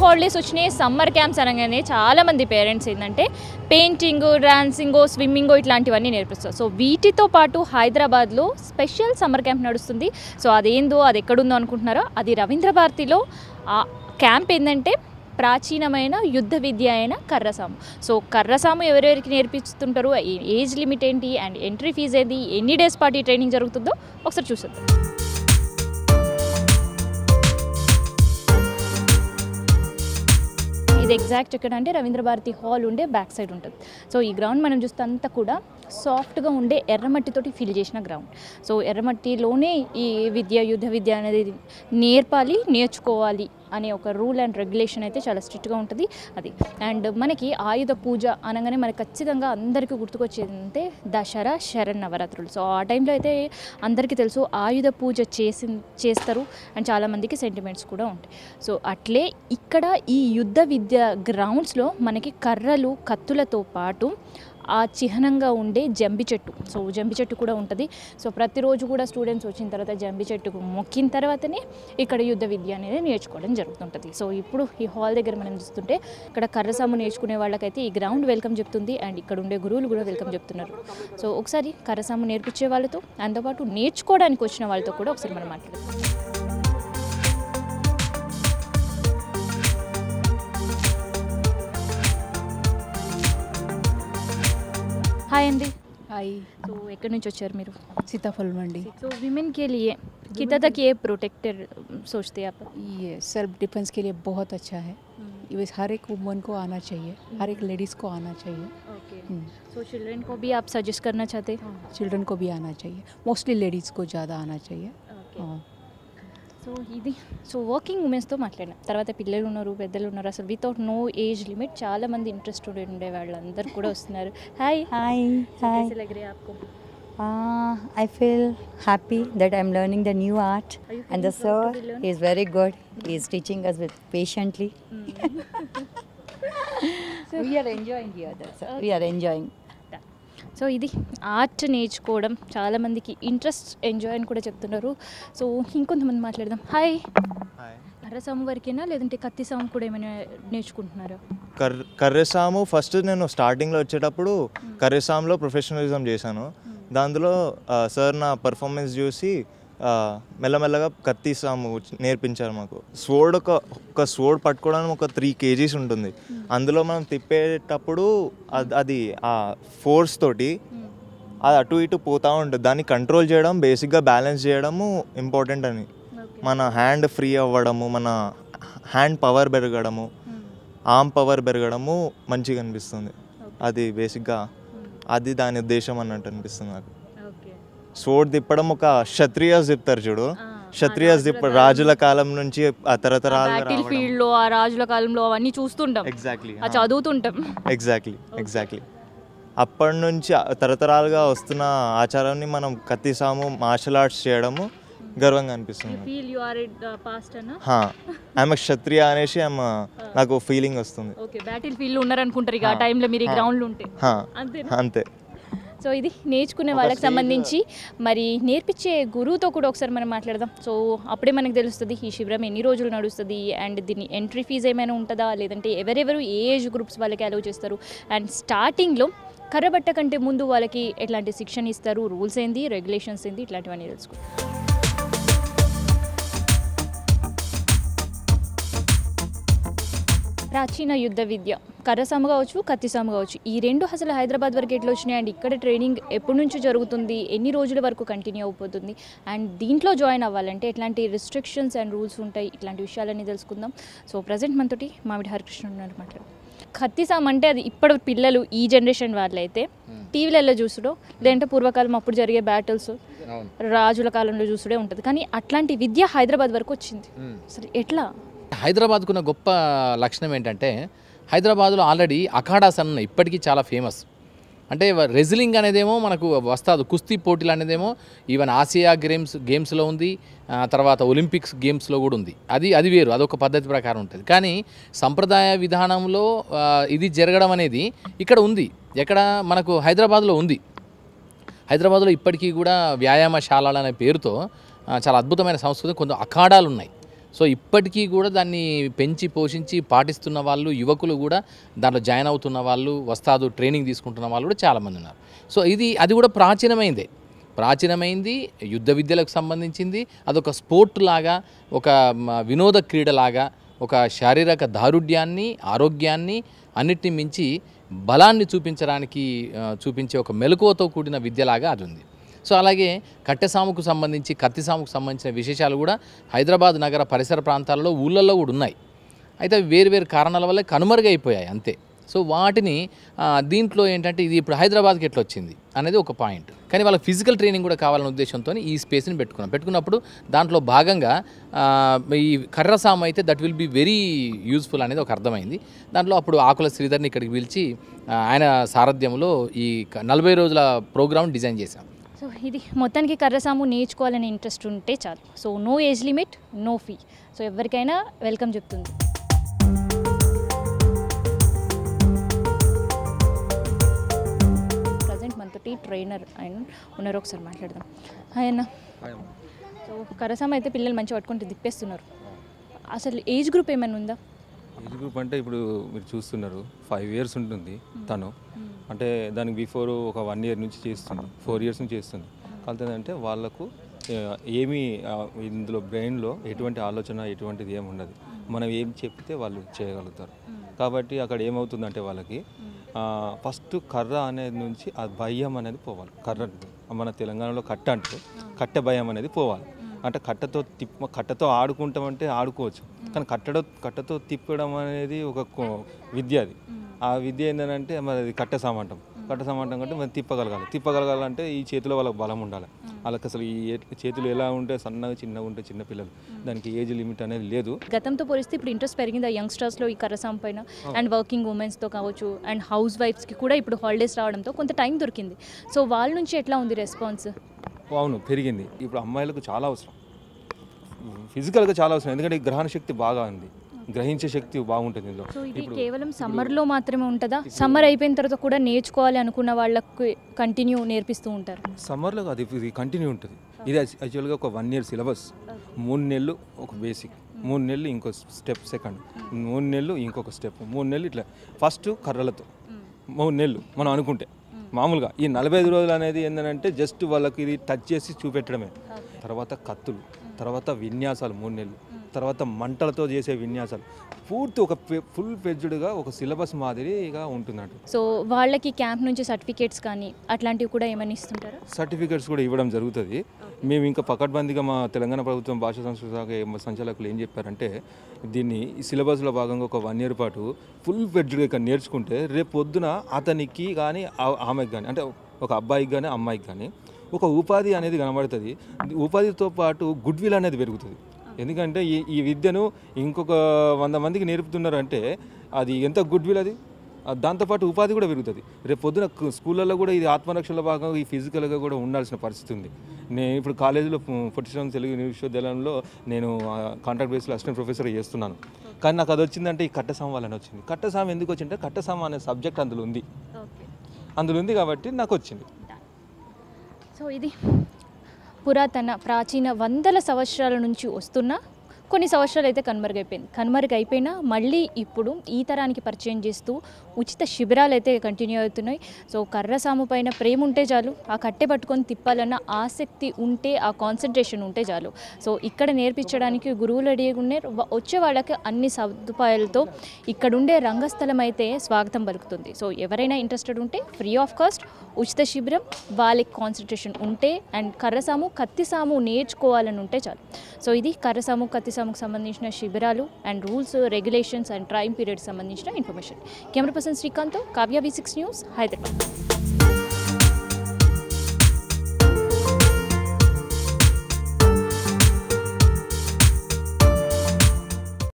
Holidays వచ్చినాయి summer camps అనగానే చాలామంది పేరెంట్స్ ఏంటంటే పెయింటింగ్ డాన్సింగ్ స్విమ్మింగ్ ఇట్లాంటివన్నీ నేర్పిస్తారు సో వీటితో పాటు హైదరాబాద్లో స్పెషల్ సమ్మర్ క్యాంప్ నడుస్తుంది సో అదేందో అది ఎక్కడుందో అనుకుంటున్నారో అది రవీంద్ర భారతిలో ఆ క్యాంప్ ఏంటంటే ప్రాచీనమైన యుద్ధ విద్య అయిన కర్రసాము సో కర్రసాము ఎవరెవరికి నేర్పిస్తుంటారు ఏ- ఏజ్ లిమిట్ ఏంటి అండ్ ఎంట్రీ ఫీజ్ ఏంటి ఎన్ని డేస్ పాటు ఈ ట్రైనింగ్ జరుగుతుందో ఒకసారి చూసేద్దాం ఇది ఎగ్జాక్ట్ ఎక్కడ అంటే రవీంద్ర భారతి హాల్ ఉండే బ్యాక్ సైడ్ ఉంటుంది సో ఈ గ్రౌండ్ మనం చూస్తే అంతా కూడా సాఫ్ట్గా ఉండే ఎర్రమట్టితోటి ఫిల్ చేసిన గ్రౌండ్ సో ఎర్రమట్టిలోనే ఈ విద్య యుద్ధ విద్య అనేది నేర్పాలి నేర్చుకోవాలి అనే ఒక రూల్ అండ్ రెగ్యులేషన్ అయితే చాలా స్ట్రిక్ట్గా ఉంటుంది అది అండ్ మనకి ఆయుధ పూజ అనగానే మనకి ఖచ్చితంగా అందరికీ గుర్తుకొచ్చేది అంటే దసరా శరణ్ నవరాత్రులు సో ఆ టైంలో అయితే అందరికీ తెలుసు ఆయుధ పూజ చేసి చేస్తారు అండ్ చాలామందికి సెంటిమెంట్స్ కూడా ఉంటాయి సో అట్లే ఇక్కడ ఈ యుద్ధ విద్య గ్రౌండ్స్లో మనకి కర్రలు కత్తులతో పాటు ఆ చిహ్నంగా ఉండే జంబి చెట్టు సో జంబి చెట్టు కూడా ఉంటుంది సో ప్రతిరోజు కూడా స్టూడెంట్స్ వచ్చిన తర్వాత జంబి చెట్టుకు మొక్కిన తర్వాతనే ఇక్కడ యుద్ధ విద్య అనేది నేర్చుకోవడం జరుగుతుంటుంది సో ఇప్పుడు ఈ హాల్ దగ్గర మనం చూస్తుంటే ఇక్కడ కర్రసాము నేర్చుకునే వాళ్ళకైతే ఈ గ్రౌండ్ వెల్కమ్ చెప్తుంది అండ్ ఇక్కడ ఉండే గురువులు కూడా వెల్కమ్ చెప్తున్నారు సో ఒకసారి కర్రసాము నేర్పించే వాళ్ళతో దాంతోపాటు నేర్చుకోవడానికి వచ్చిన వాళ్ళతో కూడా ఒకసారి మనం మాట్లాడదాం హాయ్ అండి हाय సో ఎక్కడి నుంచి వచ్చారు మీరు सीताफल मंडी तो विमेन के लिए कितना तक ये प्रोटेक्टर सोचते हैं आप ये सेल्फ डिफेंस के लिए बहुत अच्छा है ये हर एक वुमन को आना चाहिए हर एक लेडीज़ को आना चाहिए ओके सो चिल्ड्रन को भी आप सजेस्ट करना चाहते चिल्ड्रन को भी आना चाहिए मोस्टली लेडीज़ को ज़्यादा आना चाहिए हाँ సో ఇది సో వర్కింగ్ ఉమెన్స్తో మాట్లాడినా తర్వాత పిల్లలు ఉన్నారు పెద్దలు ఉన్నారు అసలు వితౌట్ నో ఏజ్ లిమిట్ చాలా మంది ఇంట్రెస్ట్ ఉండే వాళ్ళందరూ కూడా వస్తున్నారు హాయ్ Hi, hi. कैसे लग रहे हैं आपको Uh, I feel happy that I'm learning the new art, Are you and the feeling proud to sir be learning? is very good. He is teaching us with patiently. we are enjoying here. That's we are enjoying. So ఇది art నేర్చుకోవడం చాలామందికి interest enjoy అని కూడా చెప్తున్నారు so ఇంకొంతమంది మాట్లాడదాం hi hi కర్రసాము వరకేనా లేదంటే కత్తి సాము కూడా ఏమైనా నేర్చుకుంటున్నారా కర్ కర్రెసాము ఫస్ట్ నేను స్టార్టింగ్లో వచ్చేటప్పుడు కర్రెసాములో ప్రొఫెషనలిజం చేశాను దాంట్లో ఆ, సార్ నా పర్ఫార్మెన్స్ చూసి ఆ, మెల్లమెల్లగా కత్తి సాము నేర్పించారు మాకు స్వోర్డ్ ఒక ఒక స్వోర్డ్ పట్టుకోవడానికి ఒక త్రీ కేజీస్ ఉంటుంది అందులో మనం తిప్పేటప్పుడు అది అది ఆ ఫోర్స్ తోటి అది అటు ఇటు పోతూ ఉంటుంది దాన్ని కంట్రోల్ చేయడం బేసిక్గా బ్యాలెన్స్ చేయడము ఇంపార్టెంట్ అని మన హ్యాండ్ ఫ్రీ అవ్వడము మన హ్యాండ్ పవర్ పెరగడము ఆర్మ్ పవర్ పెరగడము మంచిగా అనిపిస్తుంది అది బేసిక్గా అది దాని ఉద్దేశం అన్నట్టు అనిపిస్తుంది నాకు ఓకే స్వోర్డ్ తిప్పడం ఒక క్షత్రియాస్ తిప్పుతారు చూడు క్షత్రియాస్ తిప్ప రాజుల కాలం నుంచి ఆ తరతరాలుగా బ్యాటిల్ ఫీల్డ్ లో ఆ రాజుల కాలంలో అవన్నీ చూస్తుంటాం ఎగ్జాక్ట్లీ ఆ చదువుతుంటాం ఎగ్జాక్ట్లీ ఎగ్జాక్ట్లీ అప్పటి నుంచి ఆ తరతరాలుగా వస్తున్న ఆచారాన్ని మనం కత్తిసాము మార్షల్ ఆర్ట్స్ చేయడము గర్వంగా అనిపిస్తుంది నాకు. ఫీల్ యు ఆర్ పాస్ట్ అన్న హా ఆమె క్షత్రియ అనేసి ఆమె నాకు ఫీలింగ్ వస్తుంది ఓకే బ్యాటిల్ ఫీల్డ్ లో ఉన్నారనుకుంటారు ఇక ఆ టైంలో మీరు ఈ గ్రౌండ్ లో ఉంటే హా, అంతేనా అంతే సో ఇది నేర్చుకునే వాళ్ళకి సంబంధించి మరి నేర్పించే గురువుతో కూడా ఒకసారి మనం మాట్లాడదాం సో అప్పుడే మనకు తెలుస్తుంది ఈ శిబిరం ఎన్ని రోజులు నడుస్తుంది అండ్ దీని ఎంట్రీ ఫీజు ఏమైనా ఉంటుందా లేదంటే ఎవరెవరు ఏ ఏజ్ గ్రూప్స్ వాళ్ళకి అలౌ చేస్తారు అండ్ స్టార్టింగ్లో కర్రబట్ట కంటే ముందు వాళ్ళకి ఎట్లాంటి శిక్షణ ఇస్తారు రూల్స్ ఏంది రెగ్యులేషన్స్ ఏంది ఇట్లాంటివన్నీ తెలుసుకో ప్రాచీన యుద్ధ విద్య కర్రసాము కావచ్చు కత్తిసాము కావచ్చు ఈ రెండు అసలు హైదరాబాద్ వరకు ఎట్లా వచ్చినాయి అండ్ ఇక్కడ ట్రైనింగ్ ఎప్పటి నుంచి జరుగుతుంది ఎన్ని రోజుల వరకు కంటిన్యూ అయిపోతుంది అండ్ దీంట్లో జాయిన్ అవ్వాలంటే ఎట్లాంటి రిస్ట్రిక్షన్స్ అండ్ రూల్స్ ఉంటాయి ఇట్లాంటి విషయాలన్నీ తెలుసుకుందాం సో ప్రజెంట్ మనతోటి మామిడి హరికృష్ణ ఉన్నారు మాట్లాడు కత్తిసాం అంటే అది ఇప్పుడు పిల్లలు ఈ జనరేషన్ వాళ్ళైతే టీవీలలో చూసుడో లేదంటే పూర్వకాలం అప్పుడు జరిగే బ్యాటిల్స్ రాజుల కాలంలో చూసుడే ఉంటుంది కానీ అట్లాంటి విద్య హైదరాబాద్ వరకు వచ్చింది అసలు ఎట్లా హైదరాబాద్కున్న గొప్ప లక్షణం ఏంటంటే హైదరాబాద్లో ఆల్రెడీ అఖాడాస్ అన్న ఇప్పటికీ చాలా ఫేమస్ అంటే రెజ్లింగ్ అనేదేమో మనకు వస్తాదు కుస్తీ పోటీలు అనేదేమో ఈవెన్ ఆసియా గేమ్స్ గేమ్స్లో ఉంది ఆ తర్వాత ఒలింపిక్స్ గేమ్స్లో కూడా ఉంది అది అది వేరు అదొక పద్ధతి ప్రకారం ఉంటుంది కానీ సంప్రదాయ విధానంలో ఆ, ఇది జరగడం అనేది ఇక్కడ ఉంది ఎక్కడ మనకు హైదరాబాద్లో ఉంది హైదరాబాద్లో ఇప్పటికీ కూడా వ్యాయామశాలలు అనే పేరుతో ఆ, చాలా అద్భుతమైన సంస్కృతి కొంత అఖాడాలు ఉన్నాయి సో ఇప్పటికీ కూడా దాన్ని పెంచి పోషించి పాటిస్తున్న వాళ్ళు యువకులు కూడా దాంట్లో జాయిన్ అవుతున్న వాళ్ళు వస్తాదు ట్రైనింగ్ తీసుకుంటున్న వాళ్ళు కూడా చాలామంది ఉన్నారు సో ఇది అది కూడా ప్రాచీనమైందే ప్రాచీనమైంది యుద్ధ విద్యలకు సంబంధించింది అదొక స్పోర్ట్ లాగా ఒక మ, వినోద క్రీడలాగా ఒక శారీరక దారుఢ్యాన్ని ఆరోగ్యాన్ని అన్నిటిని మించి బలాన్ని చూపించడానికి ఆ, చూపించే ఒక మెలకువతో కూడిన విద్యలాగా అది ఉంది సో అలాగే కట్టెసాముకు సంబంధించి కత్తిసాముకు సంబంధించిన విశేషాలు కూడా హైదరాబాద్ నగర పరిసర ప్రాంతాలలో ఊళ్ళల్లో కూడా ఉన్నాయి అయితే అవి వేరు వేరు కారణాల వల్ల కనుమరుగైపోయాయి అంతే సో వాటిని ఆ, దీంట్లో ఏంటంటే ఇది ఇప్పుడు హైదరాబాద్కి ఎట్లా వచ్చింది అనేది ఒక పాయింట్ కానీ వాళ్ళకి ఫిజికల్ ట్రైనింగ్ కూడా కావాలనే ఉద్దేశంతో ఈ స్పేస్ని పెట్టుకున్నాం పెట్టుకున్నప్పుడు దాంట్లో భాగంగా ఆ, ఈ కర్రసామ అయితే that will be very useful అనేది ఒక అర్థమైంది దాంట్లో అప్పుడు ఆకుల శ్రీధర్ని ఇక్కడికి పిలిచి ఆ, ఆయన సారథ్యంలో ఈ క- నలభై రోజుల ప్రోగ్రామ్ డిజైన్ చేశాం సో ఇది మొత్తానికి కర్రసాము నేర్చుకోవాలనే ఇంట్రెస్ట్ ఉంటే చాలు so no age limit no fee so ఎవరికైనా వెల్కమ్ చెప్తుంది ప్రజెంట్ మనతోటి ట్రైనర్ ఆయన ఉన్నారు ఒకసారి మాట్లాడదాం హాయ్ అన్న సో కరసామ అయితే పిల్లలు మంచిగా పట్టుకుంటే తిప్పేస్తున్నారు అసలు ఏజ్ గ్రూప్ ఏమైనా ఉందా ఏజ్ గ్రూప్ అంటే ఇప్పుడు మీరు చూస్తున్నారు ఫైవ్ ఇయర్స్ ఉంటుంది తను అంటే దానికి బిఫోర్ ఒక వన్ ఇయర్ నుంచి చేస్తుంది ఫోర్ ఇయర్స్ నుంచి చేస్తుంది కాకపోతే అంటే వాళ్ళకు ఆ, ఏమీ ఆ, ఇందులో బ్రెయిన్లో ఎటువంటి ఆలోచన ఎటువంటిది ఏమి ఉండదు మనం ఏం చెప్తే వాళ్ళు చేయగలుగుతారు కాబట్టి అక్కడ ఏమవుతుందంటే వాళ్ళకి ఫస్ట్ కర్ర అనేది నుంచి ఆ భయం అనేది పోవాలి కర్ర మన తెలంగాణలో కట్ట అంటే కట్టె భయం అనేది పోవాలి అంటే కట్టతో తిప్ప కట్టతో ఆడుకుంటామంటే ఆడుకోవచ్చు కానీ కట్టడ కట్టతో తిప్పడం అనేది ఒక కో- విద్య అది ఆ విద్య ఏంటంటే మరి అది కట్టె సామంటాం కట్టె సామంటాం కంటే మనం తిప్పగలగాలి తిప్పగలగాలంటే ఈ చేతిలో వాళ్ళకి బలం ఉండాలి వాళ్ళకి అసలు ఈ ఏ- చేతులు ఎలా ఉంటే సన్నగా చిన్నగా ఉంటే చిన్న పిల్లలు దానికి ఏజ్ లిమిట్ అనేది లేదు గతంతో పోలిస్తే ఇప్పుడు ఇంట్రెస్ట్ పెరిగింది ఆ యంగ్స్టర్స్లో ఈ కర్రసాం పైన అండ్ వర్కింగ్ ఉమెన్స్తో కావచ్చు అండ్ హౌస్ వైఫ్స్కి కూడా ఇప్పుడు హాలిడేస్ రావడంతో కొంత టైం దొరికింది సో వాళ్ళ నుంచి ఎట్లా ఉంది రెస్పాన్స్ అవును పెరిగింది ఇప్పుడు అమ్మాయిలకు చాలా అవసరం ఫిజికల్గా చాలా అవసరం ఎందుకంటే ఈ గ్రహణ శక్తి బాగా ఉంది గ్రహించే శక్తి బాగుంటుంది ఇందులో సో ఇది కేవలం సమ్మర్లో మాత్రమే ఉంటుందా సమ్మర్ అయిపోయిన తర్వాత కూడా నేర్చుకోవాలి అనుకున్న వాళ్ళకి కంటిన్యూ నేర్పిస్తూ ఉంటారు సమ్మర్లో అది ఇది కంటిన్యూ ఉంటుంది ఇది యాక్చువల్గా ఒక వన్ ఇయర్ సిలబస్ మూడు నెలలు ఒక బేసిక్ మూడు నెలలు ఇంకో స్టెప్ సెకండ్ మూడు నెలలు ఇంకొక స్టెప్ మూడు నెలలు ఇట్లా ఫస్ట్ కర్రలతో మూడు నెలలు మనం అనుకుంటే మామూలుగా ఈ నలభై ఐదు రోజులు అనేది ఏంటంటే జస్ట్ వాళ్ళకి ఇది టచ్ చేసి చూపెట్టడమే తర్వాత కత్తులు తర్వాత విన్యాసాలు మూడు నెలలు తర్వాత మంటలతో చేసే విన్యాసాలు పూర్తి ఒక ఫుల్ పెజ్డ్గా ఒక సిలబస్ మాదిరిగా ఉంటుందంట సో వాళ్ళకి క్యాంప్ నుంచి సర్టిఫికేట్స్ కానీ అట్లాంటివి కూడా ఏమైనా ఇస్తుంటారా సర్టిఫికెట్స్ కూడా ఇవ్వడం జరుగుతుంది మేము ఇంకా పకడ్బందీగా మా తెలంగాణ ప్రభుత్వం భాషా సంస్కృతి శాఖ ఏం- సంచాలకులు ఏం చెప్పారంటే దీన్ని ఈ సిలబస్లో భాగంగా ఒక వన్ ఇయర్ పాటు ఫుల్ ఫెడ్జ్గా ఇక్కడ నేర్చుకుంటే రేపు పొద్దున అతనికి కానీ ఆ- ఆమెకి కానీ అంటే ఒక అబ్బాయికి కానీ అమ్మాయికి కానీ ఒక ఉపాధి అనేది కనబడుతుంది ఉపాధితో పాటు గుడ్ విల్ అనేది పెరుగుతుంది ఎందుకంటే ఈ ఈ విద్యను ఇంకొక వంద మందికి నేర్పుతున్నారు అంటే అది ఎంత గుడ్ విల్ అది ఆ దాంతోపాటు ఉపాధి కూడా పెరుగుతుంది రేపు పొద్దున కు- స్కూళ్ళల్లో కూడా ఇది ఆత్మరక్షణ భాగంగా ఈ ఫిజికల్గా కూడా ఉండాల్సిన పరిస్థితి ఉంది నేను ఇప్పుడు కాలేజీలో పొట్టిశ్రమ తెలుగు విశ్వవిద్యాలయంలో నేను కాంట్రాక్ట్ బేస్లో అసిస్టెంట్ ప్రొఫెసర్ చేస్తున్నాను కానీ నాకు అది వచ్చిందంటే ఈ కట్టసామ వల్లనే వచ్చింది కట్టసామ ఎందుకు వచ్చిందంటే కట్టసామ అనే సబ్జెక్ట్ అందులో ఉంది అందులో ఉంది కాబట్టి నాకు వచ్చింది సో ఇది పురాతన ప్రాచీన వందల సంవత్సరాల నుంచి వస్తున్న కొన్ని సంవత్సరాలు అయితే కనుమరుగైపోయింది కనుమరుగైపోయినా మళ్ళీ ఇప్పుడు ఈ తరానికి పరిచయం చేస్తూ ఉచిత శిబిరాలు అయితే కంటిన్యూ అవుతున్నాయి సో కర్రసాము పైన ప్రేమ ఉంటే చాలు ఆ కట్టె పట్టుకొని తిప్పాలన్న ఆసక్తి ఉంటే ఆ కాన్సన్ట్రేషన్ ఉంటే చాలు సో ఇక్కడ నేర్పించడానికి గురువులు రెడీగా ఉన్నారు వ- వచ్చే వాళ్ళకి అన్ని సదుపాయాలతో ఇక్కడ ఉండే రంగస్థలం అయితే స్వాగతం పలుకుతుంది సో ఎవరైనా ఇంట్రెస్టెడ్ ఉంటే ఫ్రీ ఆఫ్ కాస్ట్ ఉచిత శిబిరం వాళ్ళకి కాన్సన్ట్రేషన్ ఉంటే అండ్ కర్రసాము కత్తిసాము నేర్చుకోవాలని ఉంటే చాలు సో ఇది కర్రసాము కత్తిసాముకు సంబంధించిన శిబిరాలు and rules regulations and time period సంబంధించిన information camera person Srikanth Kavya V six news Hyderabad